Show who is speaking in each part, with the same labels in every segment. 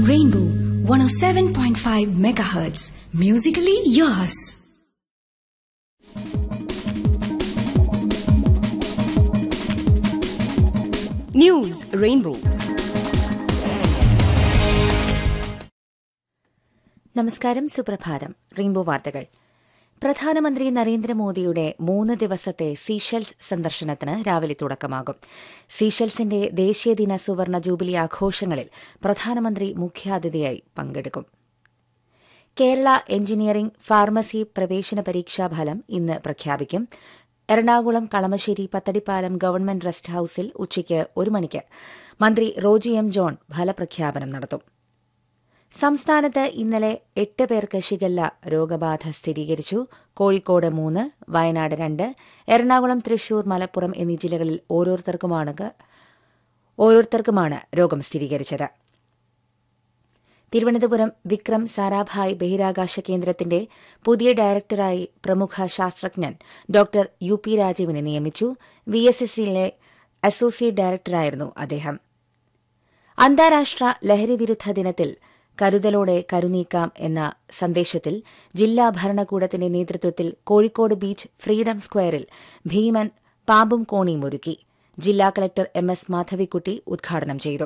Speaker 1: FM Rainbow 107.5 megahertz. Musically yours.
Speaker 2: News rainbow
Speaker 3: നമസ്കാരം സുപ്രഭാതം rainbow വാർത്തകൾ പ്രധാനമന്ത്രി നരേന്ദ്രമോദിയുടെ മൂന്ന് ദിവസത്തെ സീഷെൽസ് സന്ദർശനത്തിന് രാവിലെ തുടക്കമാകും സീഷെൽസിന്റെ ദേശീയദിന സുവർണ ജൂബിലി ആഘോഷങ്ങളിൽ പ്രധാനമന്ത്രി മുഖ്യാതിഥിയായി പങ്കെടുക്കും കേരള എഞ്ചിനീയറിംഗ് ഫാർമസി പ്രവേശന പരീക്ഷാ ഫലം ഇന്ന് പ്രഖ്യാപിക്കും എറണാകുളം കളമശ്ശേരി പത്തടിപ്പാലം ഗവൺമെന്റ് റെസ്റ്റ് ഹൌസിൽ ഉച്ചയ്ക്ക് ഒരു മണിക്ക് മന്ത്രി റോജി എം ജോൺ ഫലപ്രഖ്യാപനം നടത്തും സംസ്ഥാനത്ത് ഇന്നലെ എട്ട് പേർക്ക് ഷിഗല്ല രോഗബാധ സ്ഥിരീകരിച്ചു കോഴിക്കോട് മൂന്ന് വയനാട് രണ്ട് എറണാകുളം തൃശൂർ മലപ്പുറം എന്നീ ജില്ലകളിൽ ഓരോരുത്തർക്കുമാണ് ഓരോരുത്തർക്കുമാണ് രോഗം സ്ഥിരീകരിച്ചത് തിരുവനന്തപുരം വിക്രം സാരാഭായ് ബഹിരാകാശ കേന്ദ്രത്തിന്റെ പുതിയ ഡയറക്ടറായി പ്രമുഖ ശാസ്ത്രജ്ഞൻ ഡോക്ടർ യു പി രാജീവിനെ നിയമിച്ചു വി എസ് എസിലെ അസോസിയേറ്റ് ഡയറക്ടറായിരുന്നു അദ്ദേഹം അന്താരാഷ്ട്ര ലഹരിവിരുദ്ധ ദിനത്തിൽ കരുതലോടെ കരുനീക്കാം എന്ന സന്ദേശത്തിൽ ജില്ലാ ഭരണകൂടത്തിന്റെ നേതൃത്വത്തിൽ കോഴിക്കോട് ബീച്ച് ഫ്രീഡം സ്ക്വയറിൽ ഭീമൻ പാമ്പും കോണിയും ഒരുക്കി ജില്ലാ കളക്ടർ എം എസ് മാധവിക്കുട്ടി ഉദ്ഘാടനം ചെയ്തു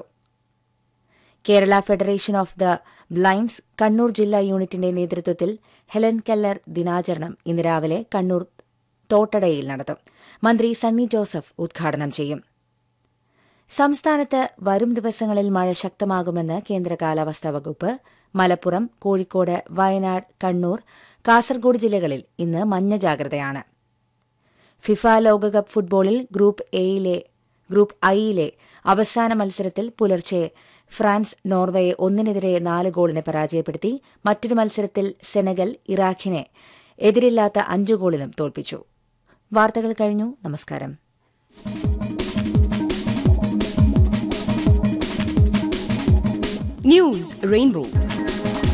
Speaker 3: Kerala federation of the blinds Kannur ജില്ലാ യൂണിറ്റിന്റെ നേതൃത്വത്തിൽ ഹെലൻ കെല്ലർ ദിനാചരണം ഇന്ന് രാവിലെ കണ്ണൂർ തോട്ടടയിൽ നടത്തും മന്ത്രി സണ്ണി ജോസഫ് ഉദ്ഘാടനം ചെയ്യും സംസ്ഥാനത്ത് വരും ദിവസങ്ങളിൽ മഴ ശക്തമാകുമെന്ന് കേന്ദ്ര കാലാവസ്ഥാ വകുപ്പ് മലപ്പുറം കോഴിക്കോട് വയനാട് കണ്ണൂർ കാസർഗോഡ് ജില്ലകളിൽ ഇന്ന് മഞ്ഞ ജാഗ്രതയാണ് ഫിഫ ലോകകപ്പ് ഫുട്ബോളിൽ ഗ്രൂപ്പ് എയിലെ ഗ്രൂപ്പ് ഐയിലെ അവസാന മത്സരത്തിൽ പുലർച്ചെ ഫ്രാൻസ് നോർവയെ ഒന്നിനെതിരെ നാല് ഗോളിന് പരാജയപ്പെടുത്തി മറ്റൊരു മത്സരത്തിൽ സെനഗൽ ഇറാഖിനെ എതിരില്ലാത്ത അഞ്ചു ഗോളിനും തോൽപ്പിച്ചു വാർത്തകൾ കഴിഞ്ഞു നമസ്കാരം
Speaker 2: ന്യൂസ് റെയിൻബോ